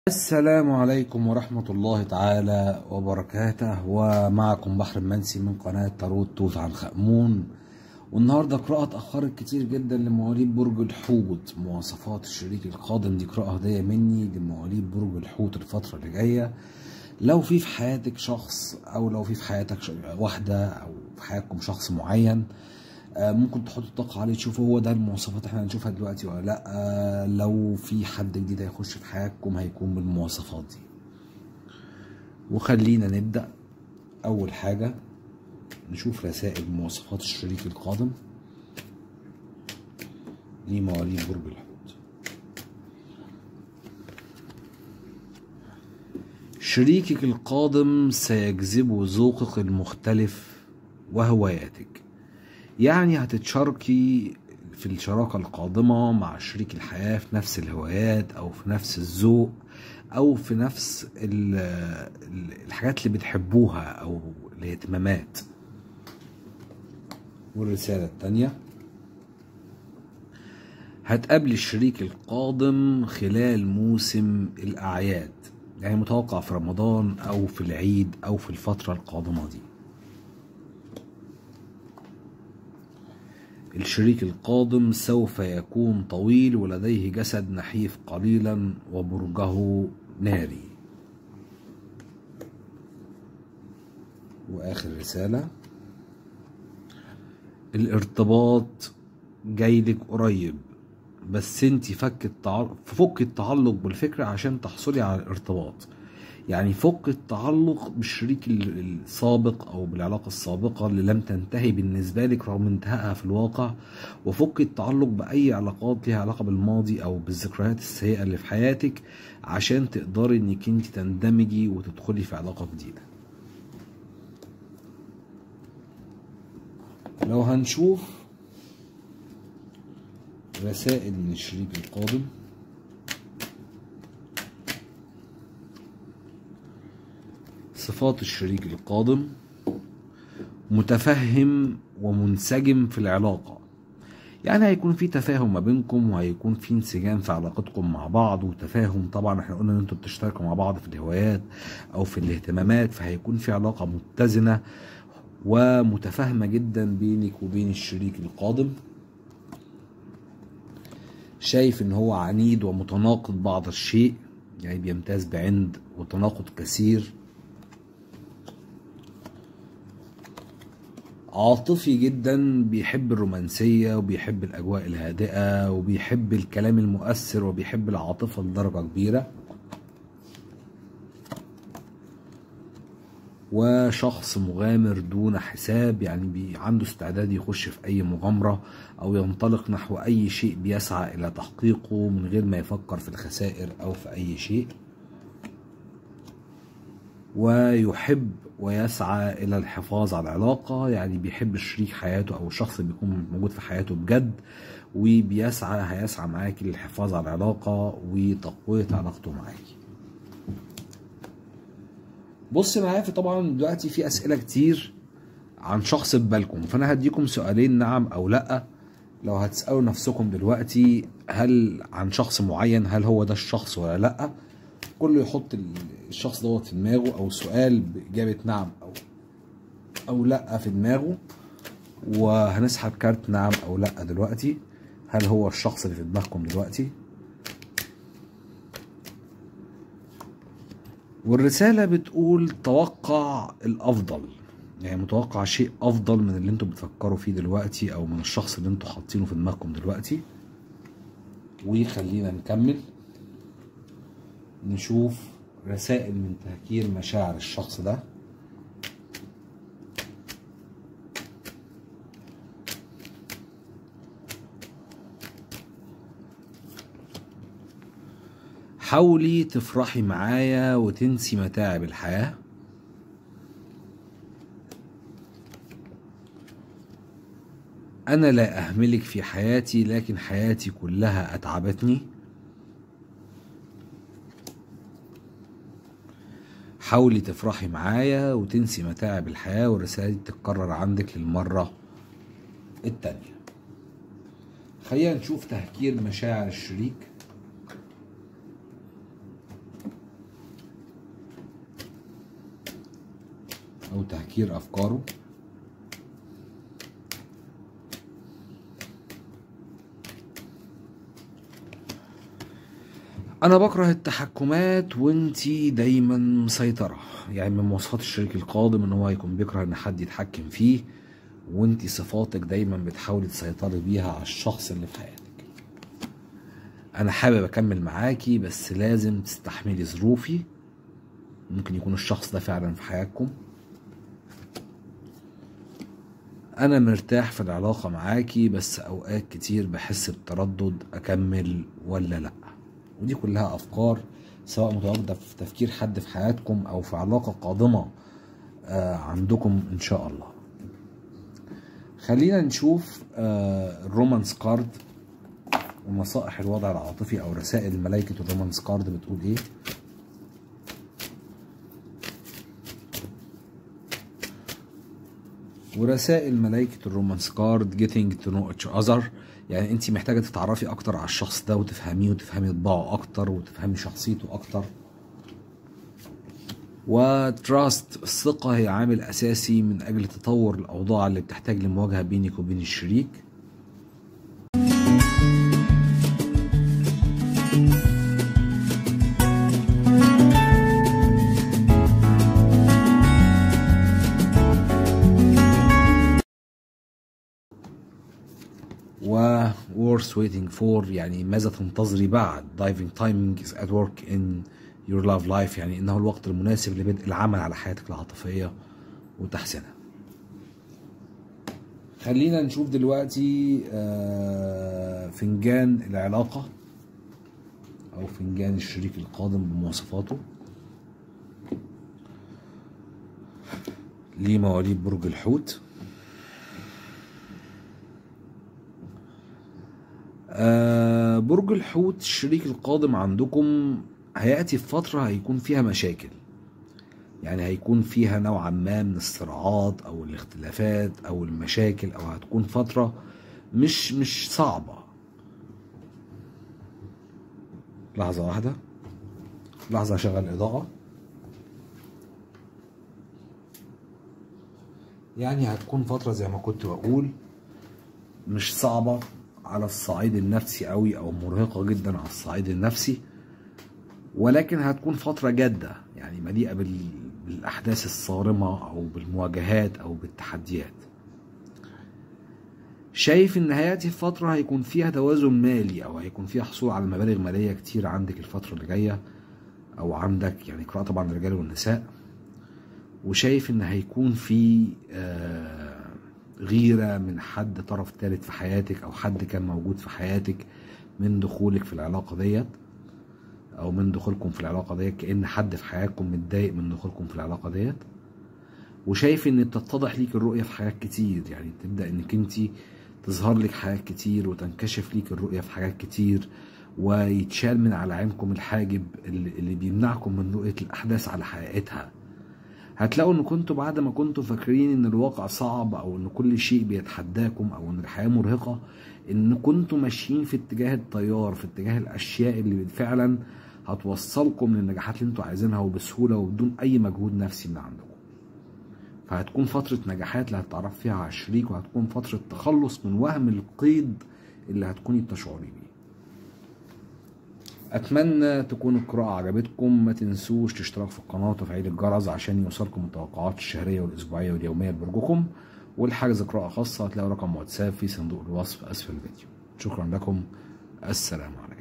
السلام عليكم ورحمة الله تعالى وبركاته ومعكم بحر المنسي من قناة تاروت توت عنخ آمون والنهاردة قراءة اتأخرت كتير جدا لمواليد برج الحوت مواصفات الشريك القادم دي قراءة هدية مني لمواليد برج الحوت الفترة اللي جاية لو في في حياتك شخص أو لو في في حياتك ش- واحدة أو في حياتكم شخص معين آه، ممكن تحطوا الطاقة عليه تشوفوا هو ده المواصفات احنا هنشوفها دلوقتي ولا لا آه، لو في حد جديد هيخش في حياتكم هيكون بالمواصفات دي وخلينا نبدأ أول حاجة نشوف رسائل مواصفات الشريك القادم لمواليد برج الحوت شريكك القادم سيجذب ذوقك المختلف وهواياتك يعني هتتشاركي في الشراكة القادمة مع شريك الحياة في نفس الهوايات أو في نفس الذوق أو في نفس ال- ال- الحاجات اللي بتحبوها أو الاهتمامات والرسالة التانية هتقابل الشريك القادم خلال موسم الأعياد يعني متوقع في رمضان أو في العيد أو في الفترة القادمة دي الشريك القادم سوف يكون طويل ولديه جسد نحيف قليلا وبرجه ناري واخر رساله الارتباط جايلك قريب بس انت فك التعلق فك التعلق بالفكره عشان تحصلي على الارتباط يعني فك التعلق بالشريك ال- السابق او بالعلاقه السابقه اللي لم تنتهي بالنسبه لك رغم انتهائها في الواقع وفك التعلق باي علاقات ليها علاقه بالماضي او بالذكريات السيئه اللي في حياتك عشان تقدري انك انت تندمجي وتدخلي في علاقه جديده لو هنشوف رسائل من الشريك القادم صفات الشريك القادم متفهم ومنسجم في العلاقة يعني هيكون في تفاهم ما بينكم وهيكون في انسجام في علاقتكم مع بعض وتفاهم طبعا احنا قلنا ان انتوا بتشتركوا مع بعض في الهوايات او في الاهتمامات فهيكون في علاقة متزنة ومتفاهمة جدا بينك وبين الشريك القادم شايف ان هو عنيد ومتناقض بعض الشيء يعني بيمتاز بعند وتناقض كثير عاطفي جدا بيحب الرومانسية وبيحب الأجواء الهادئة وبيحب الكلام المؤثر وبيحب العاطفة لدرجة كبيرة وشخص مغامر دون حساب يعني بي عنده استعداد يخش في أي مغامرة أو ينطلق نحو أي شيء بيسعى إلى تحقيقه من غير ما يفكر في الخسائر أو في أي شيء ويحب ويسعى إلى الحفاظ على العلاقة يعني بيحب شريك حياته أو الشخص اللي بيكون موجود في حياته بجد وبيسعى هيسعى معاكي للحفاظ على العلاقة وتقوية علاقته معاكي بص معايا في طبعا دلوقتي في أسئلة كتير عن شخص في بالكم فأنا هديكم سؤالين نعم أو لأ لو هتسألوا نفسكم دلوقتي هل عن شخص معين هل هو ده الشخص ولا لأ كله يحط ال- الشخص دوت في دماغه او سؤال باجابه نعم او او لا في دماغه وهنسحب كارت نعم او لا دلوقتي هل هو الشخص اللي في دماغكم دلوقتي والرسالة بتقول توقع الأفضل يعني متوقع شيء أفضل من اللي انتوا بتفكروا فيه دلوقتي أو من الشخص اللي انتوا حاطينه في دماغكم دلوقتي وخلينا نكمل نشوف رسائل من تهكير مشاعر الشخص ده حاولي تفرحي معايا وتنسي متاعب الحياة أنا لا أهملك في حياتي لكن حياتي كلها أتعبتني حاولي تفرحي معايا وتنسي متاعب الحياة والرسالة دي تتكرر عندك للمرة التانية خلينا نشوف تهكير مشاعر الشريك او تهكير افكاره انا بكره التحكمات وانتي دايما مسيطرة يعني من مواصفات الشريك القادم ان هو يكون بيكره ان حد يتحكم فيه وانتي صفاتك دايما بتحاولي تسيطري بيها على الشخص اللي في حياتك انا حابب اكمل معاكي بس لازم تستحملي ظروفي ممكن يكون الشخص ده فعلا في حياتكم انا مرتاح في العلاقة معاكي بس اوقات كتير بحس بتردد اكمل ولا لا ودي كلها افكار سواء متواجدة في تفكير حد في حياتكم او في علاقة قادمة آه، عندكم ان شاء الله خلينا نشوف آه، الرومانس كارد ونصائح الوضع العاطفي او رسائل ملائكة الرومانس كارد بتقول ايه ورسائل ملائكة الرومانس كارد getting to know each other يعني انت محتاجة تتعرفي اكتر على الشخص ده وتفهميه وتفهمي طباعه اكتر وتفهمي شخصيته اكتر وتراست الثقة هي عامل اساسي من اجل تطور الاوضاع اللي بتحتاج لمواجهة بينك وبين الشريك و worth waiting for يعني ماذا تنتظري بعد diving timing is at work in your love life يعني انه الوقت المناسب لبدء العمل على حياتك العاطفية وتحسينها خلينا نشوف دلوقتي آه، فنجان العلاقة او فنجان الشريك القادم بمواصفاته لمواليد برج الحوت آه، برج الحوت الشريك القادم عندكم هيأتي في فترة هيكون فيها مشاكل يعني هيكون فيها نوعا ما من الصراعات أو الاختلافات أو المشاكل أو هتكون فترة مش مش صعبة لحظة واحدة لحظة أشغل إضاءة يعني هتكون فترة زي ما كنت بقول مش صعبة على الصعيد النفسي قوي او مرهقة جدا على الصعيد النفسي ولكن هتكون فترة جادة يعني مليئة بال- بالاحداث الصارمة او بالمواجهات او بالتحديات شايف ان هياتي فترة هيكون فيها توازن مالي او هيكون فيها حصول على مبالغ مالية كتير عندك الفترة اللي جاية او عندك يعني قراءة طبعا للرجال والنساء وشايف ان هيكون في آه غيرة من حد طرف ثالث في حياتك او حد كان موجود في حياتك من دخولك في العلاقة ديت او من دخولكم في العلاقة ديت كأن حد في حياتكم متضايق من دخولكم في العلاقة ديت وشايف ان بتتضح ليك الرؤية في حاجات كتير يعني تبدأ انك انت تظهر لك حاجات كتير وتنكشف ليك الرؤية في حاجات كتير ويتشال من على عينكم الحاجب اللي اللي بيمنعكم من رؤية الأحداث على حقيقتها هتلاقوا ان كنتوا بعد ما كنتوا فاكرين ان الواقع صعب او ان كل شيء بيتحداكم او ان الحياة مرهقة ان كنتوا ماشيين في اتجاه التيار في اتجاه الاشياء اللي فعلا هتوصلكم للنجاحات اللي انتوا عايزينها وبسهولة وبدون اي مجهود نفسي من عندكم فهتكون فترة نجاحات اللي هتتعرف فيها على الشريك وهتكون فترة تخلص من وهم القيد اللي هتكوني بتشعري بيه اتمنى تكون القراءة عجبتكم ما تنسوش تشترك في القناة وتفعيل الجرس عشان يوصلكم التوقعات الشهرية والاسبوعية واليومية لبرجكم والحجز قراءة خاصة هتلاقوا رقم واتساب في صندوق الوصف اسفل الفيديو شكرا لكم السلام عليكم